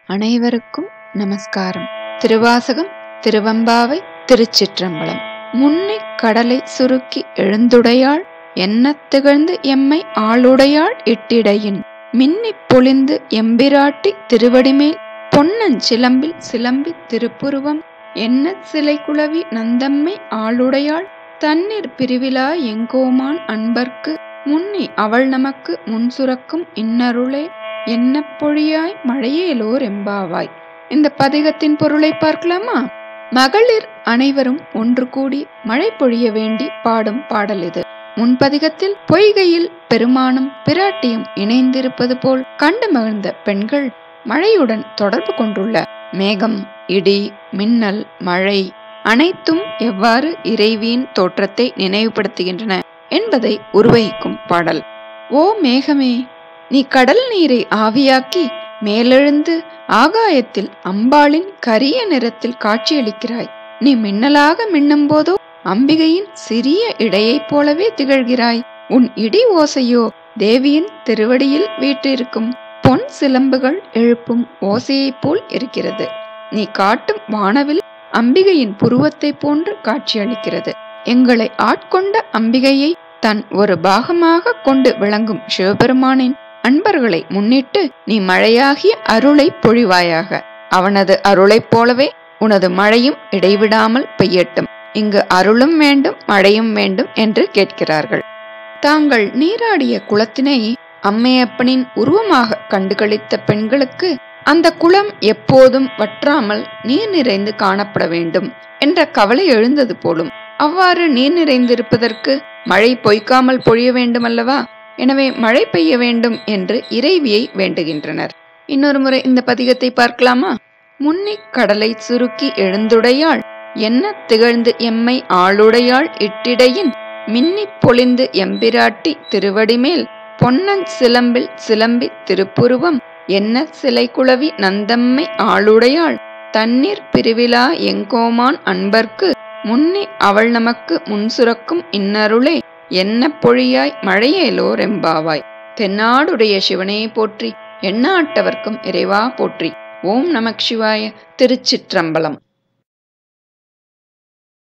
அனைவருக்கும் நமஸ்காரம் திருவாசகம் திருவம்பாவை திருச்சிற்றம்பலம் முன்னிக் கடலை சுருக்கி எழுந்துடையாள் எண்ணத் திகழ்ந்து எம்மை ஆளுடையாள் இட்டிடையின் மின்னிப் பொலிந்து எம்பிராட்டி திருவடிமேல் பொன்னஞ் சிலம்பில் சிலம்பி திருப்புருவம் என்ன சிலை குளவி நந்தம்மை ஆளுடையாள் தண்ணீர் பிரிவிலா எங்கோமான் அன்பர்க்கு முன்னி அவள் நமக்கு முன் சுரக்கும் இன்னருளே என்ன பொழியாய் மழையேலோர் எம்பாவாய் இந்த பதிகத்தின் பொருளை பார்க்கலாமா மகளிர் அனைவரும் ஒன்று கூடி மழை பொழிய வேண்டி பாடும் பாடல் இது முன்பதிகத்தில் பொய்கையில் பெருமானும் பிராட்டியும் இணைந்திருப்பது போல் கண்டு மகிழ்ந்த பெண்கள் மழையுடன் தொடர்பு கொண்டுள்ள மேகம் இடி மின்னல் மழை அனைத்தும் எவ்வாறு இறைவியின் தோற்றத்தை நினைவுபடுத்துகின்றன என்பதை உருவகிக்கும் பாடல் ஓ மேகமே நீ கடல் நீரை ஆவியாக்கி மேலெழுந்து ஆகாயத்தில் அம்பாளின் கரிய நிறத்தில் காட்சியளிக்கிறாய் நீ மின்னலாக மின்னும் போதோ அம்பிகையின் சிறிய இடையைப் போலவே திகழ்கிறாய் உன் இடி ஓசையோ தேவியின் திருவடியில் வீற்றிருக்கும் பொன் சிலம்புகள் எழுப்பும் ஓசையைப் போல் இருக்கிறது நீ காட்டும் வானவில் அம்பிகையின் புருவத்தைப் போன்று காட்சியளிக்கிறது எங்களை ஆட்கொண்ட அம்பிகையை தன் ஒரு பாகமாக கொண்டு விளங்கும் சிவபெருமானின் அன்பர்களை முன்னிட்டு நீ மழையாகிய அருளை பொழிவாயாக அவனது அருளைப் போலவே உனது மழையும் இடைவிடாமல் பெய்யட்டும் இங்கு அருளும் வேண்டும் மழையும் வேண்டும் என்று கேட்கிறார்கள் தாங்கள் நீராடிய குளத்தினை அம்மையப்பனின் உருவமாக கண்டுகளித்த பெண்களுக்கு அந்த குளம் எப்போதும் வற்றாமல் நீர் நிறைந்து காணப்பட வேண்டும் என்ற கவலை எழுந்தது போலும் அவ்வாறு நீர் நிறைந்திருப்பதற்கு மழை பொய்க்காமல் பொழிய வேண்டுமல்லவா எனவே மழை பெய்ய வேண்டும் என்று இறைவியை வேண்டுகின்றனர் இன்னொரு முறை இந்த பதிகத்தை பார்க்கலாமா முன்னிக் கடலை சுருக்கி எழுந்துடையாள் என்ன திகழ்ந்து எம்மை ஆளுடையாள் இட்டிடையின் மின்னிப் பொலிந்து எம்பிராட்டி திருவடிமேல் பொன்னன் சிலம்பில் சிலம்பி திருப்புருவம் என்ன சிலை குளவி நந்தம்மை ஆளுடையாள் தண்ணீர் பிரிவிலா எங்கோமான் அன்பர்க்கு முன்னி அவள் நமக்கு முன்சுரக்கும் இன்னருளே என்ன பொழியாய் மழையேலோர் எம்பாவாய் தென்னாடுடைய சிவனே போற்றி எண்ணாட்டவர்க்கும் இறைவா போற்றி ஓம் நமக் சிவாய திருச்சிற்றம்பலம்